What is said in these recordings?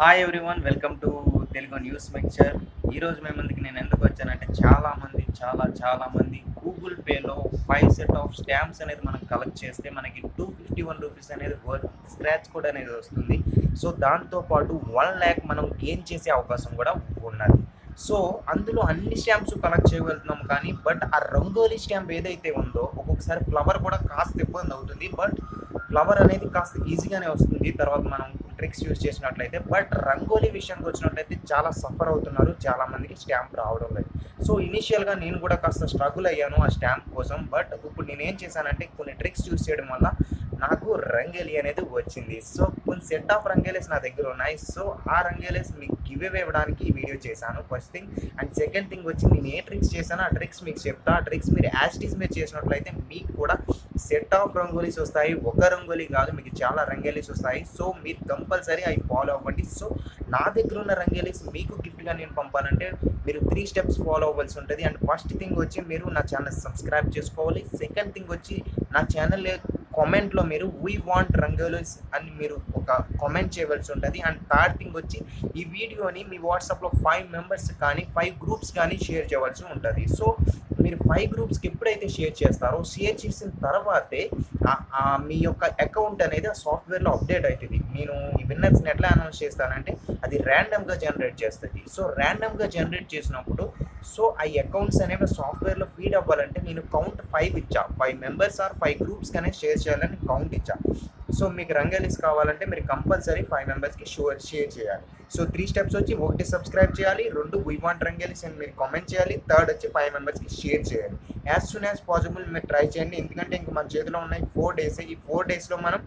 hi everyone welcome to Telugu news mixture ఈరోజు మేము ముందుకు నేను ఎందుకు వచ్చానంటే చాలా మంది చాలా చాలా మంది గూగుల్ పేలో ఫైవ్ సెట్ ఆఫ్ స్టాంప్స్ అనేది మనం కలెక్ట్ చేస్తే మనకి టూ ఫిఫ్టీ వన్ రూపీస్ అనేది వర్త్ స్క్రాచ్ కోడ్ అనేది వస్తుంది సో దాంతోపాటు వన్ ల్యాక్ మనం గెయిన్ చేసే అవకాశం కూడా ఉన్నది సో అందులో అన్ని స్టాంప్స్ కలెక్ట్ చేయగలుగుతున్నాం కానీ బట్ ఆ రంగోలీ స్టాంప్ ఏదైతే ఉందో ఒక్కొక్కసారి ఫ్లవర్ కూడా కాస్త ఇబ్బంది అవుతుంది బట్ ఫ్లవర్ అనేది కాస్త ఈజీగానే వస్తుంది తర్వాత మనం ట్రిక్స్ యూజ్ చేసినట్లయితే బట్ రంగోలీ విషయానికి వచ్చినట్లయితే చాలా సఫర్ అవుతున్నారు చాలా మందికి స్టాంప్ రావడం లేదు సో ఇనీషియల్గా నేను కూడా కాస్త స్ట్రగుల్ అయ్యాను ఆ స్టాంప్ కోసం బట్ ఇప్పుడు నేను ఏం చేశానంటే కొన్ని ట్రిక్స్ యూజ్ చేయడం వల్ల నాకు రంగేలి అనేది వచ్చింది సో కొన్ని సెట్ ఆఫ్ రంగేలీస్ నా దగ్గర ఉన్నాయి సో ఆ రంగేలీస్ మీకు గివ్ అవే ఇవ్వడానికి ఈ వీడియో చేశాను first thing and second thing వచ్చి నేను ఏ ట్రిక్స్ చేశానో ఆ ట్రిక్స్ మీకు చెప్తా ఆ ట్రిక్స్ మీరు యాస్టీస్ మీరు చేసినట్లయితే మీకు కూడా సెట్ ఆఫ్ రంగోలీస్ వస్తాయి ఒక రంగోలీ కాదు మీకు చాలా రంగోలీస్ వస్తాయి సో మీరు కంపల్సరీ అవి ఫాలో అవ్వండి సో నా దగ్గర ఉన్న రంగోలీస్ మీకు గిఫ్ట్గా నేను పంపాలంటే మీరు త్రీ స్టెప్స్ ఫాలో అవ్వాల్సి ఉంటుంది అండ్ ఫస్ట్ థింగ్ వచ్చి మీరు నా ఛానల్ సబ్స్క్రైబ్ చేసుకోవాలి సెకండ్ థింగ్ వచ్చి నా ఛానల్ కామెంట్లో మీరు వీ వాంట్ రంగోలీస్ అని మీరు ఒక కామెంట్ చేయవలసి ఉంటుంది అండ్ థర్డ్ థింగ్ వచ్చి ఈ వీడియోని మీ వాట్సాప్లో ఫైవ్ మెంబర్స్ కానీ ఫైవ్ గ్రూప్స్ కానీ షేర్ చేయవలసి ఉంటుంది సో మీరు ఫైవ్ గ్రూప్స్కి ఎప్పుడైతే షేర్ చేస్తారో షేర్ చేసిన తర్వాతే ఆ- ఆ మీ యొక్క అకౌంట్ అనేది ఆ సాఫ్ట్వేర్లో అప్డేట్ అవుతుంది నేను ఈ విన్నర్స్ని ఎట్లా అనౌన్స్ చేస్తానంటే అది ర్యాండమ్గా జనరేట్ చేస్తుంది సో ర్యాండమ్గా జనరేట్ చేసినప్పుడు సో ఆ అకౌంట్స్ అనేవి సాఫ్ట్వేర్లో ఫీడ్ అవ్వాలంటే నేను కౌంట్ ఫైవ్ ఇచ్చా five members or five groups అనేది షేర్ చేయాలని కౌంట్ ఇచ్చా సో మీకు రంగలీస్ కావాలంటే మీరు కంపల్సరీ ఫైవ్ మెంబర్స్కి షోర్ షేర్ చేయాలి సో త్రీ స్టెప్స్ వచ్చి ఒకటి సబ్స్క్రైబ్ చేయాలి రెండు వీ వాంట్ రంగలీస్ అని మీరు కామెంట్ చేయాలి థర్డ్ వచ్చి ఫైవ్ మెంబర్స్కి షేర్ చేయాలి యాజ్ సూన్ యాజ్ పాసిబుల్ మీరు ట్రై చేయండి ఎందుకంటే ఇంక మన చేతిలో ఉన్నాయి ఫోర్ డేస్ ఈ ఫోర్ డేస్లో మనం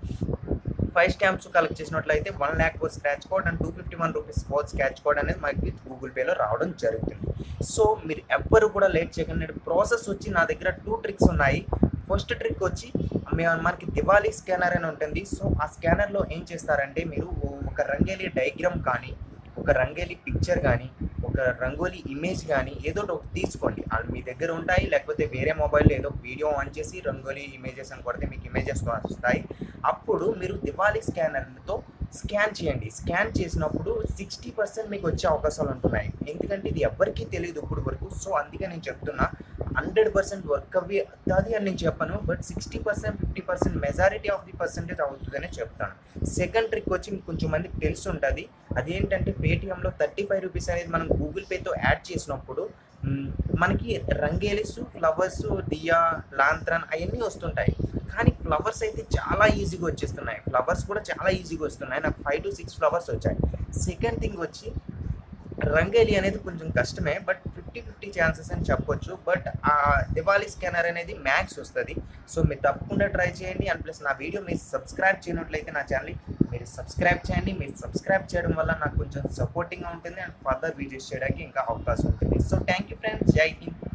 ఫైవ్ స్టాంప్స్ కలెక్ట్ చేసినట్లయితే one lakh four scratch code and two fifty one rupees four scratch code అనేది మనకి గూగుల్ పేలో రావడం జరుగుతుంది సో మీరు ఎవ్వరు కూడా లేట్ చేయకండి ప్రాసెస్ వచ్చి నా దగ్గర టూ ట్రిక్స్ ఉన్నాయి ఫస్ట్ ట్రిక్ వచ్చి మే- మనకి దివాళీ స్కానర్ అని ఉంటుంది సో ఆ స్కానర్లో ఏం చేస్తారంటే మీరు ఒక రంగేలి డయాగ్రామ్ కానీ ఒక రంగేలి పిక్చర్ కానీ ఒక రంగోలీ ఇమేజ్ కానీ ఏదో ఒకటి తీసుకోండి అది మీ దగ్గర ఉంటాయి లేకపోతే వేరే మొబైల్లో ఏదో వీడియో ఆన్ చేసి రంగోలీ ఇమేజెస్ అని కొడితే మీకు ఇమేజెస్ వస్తాయి అప్పుడు మీరు దివాళీ స్కానర్తో స్కాన్ చేయండి స్కాన్ చేసినప్పుడు సిక్స్టీ పర్సెంట్ మీకు వచ్చే అవకాశాలు ఉంటున్నాయి ఎందుకంటే ఇది ఎవరికీ తెలియదు ఇప్పుడు వరకు సో అందుకే నేను చెప్తున్నా హండ్రెడ్ పర్సెంట్ వర్క్ అవి అవుతుంది అని నేను చెప్పను but sixty percent fifty percent majority of the percentage అవుతుందనే చెప్తాను సెకండ్ ట్రిక్ వచ్చి మీకు కొంచెం మందికి తెలిసి ఉంటుంది అదేంటంటే పేటిఎంలో థర్టీ ఫైవ్ రూపీస్ అనేది మనం గూగుల్ పేతో యాడ్ చేసినప్పుడు మ్, మనకి రంగేలిస్ ఫ్లవర్స్ దియా లాంత్రన్ అవన్నీ వస్తుంటాయి కానీ ఫ్లవర్స్ అయితే చాలా ఈజీగా వచ్చేస్తున్నాయి ఫ్లవర్స్ కూడా చాలా ఈజీగా వస్తున్నాయి నాకు ఫైవ్ టు సిక్స్ ఫ్లవర్స్ వచ్చాయి సెకండ్ థింగ్ వచ్చి రంగేలి అనేది కొంచెం కష్టమే బట్ ఫిఫ్టీ ఫిఫ్టీ ఛాన్సెస్ అని చెప్పొచ్చు బట్ ఆ దివాళీ స్కానర్ అనేది మ్యాక్స్ వస్తుంది సో మీరు తప్పకుండా ట్రై చేయండి అండ్ ప్లస్ నా వీడియో మీరు సబ్స్క్రైబ్ చేయనట్లయితే నా ఛానల్ మీరు సబ్స్క్రైబ్ చేయండి మీరు సబ్స్క్రైబ్ చేయడం వల్ల నాకు కొంచెం సపోర్టింగ్గా ఉంటుంది అండ్ ఫర్దర్ వీడియోస్ చేయడానికి ఇంకా అవకాశం ఉంటుంది సో థ్యాంక్ యూ ఫ్రెండ్స్ జై హింద్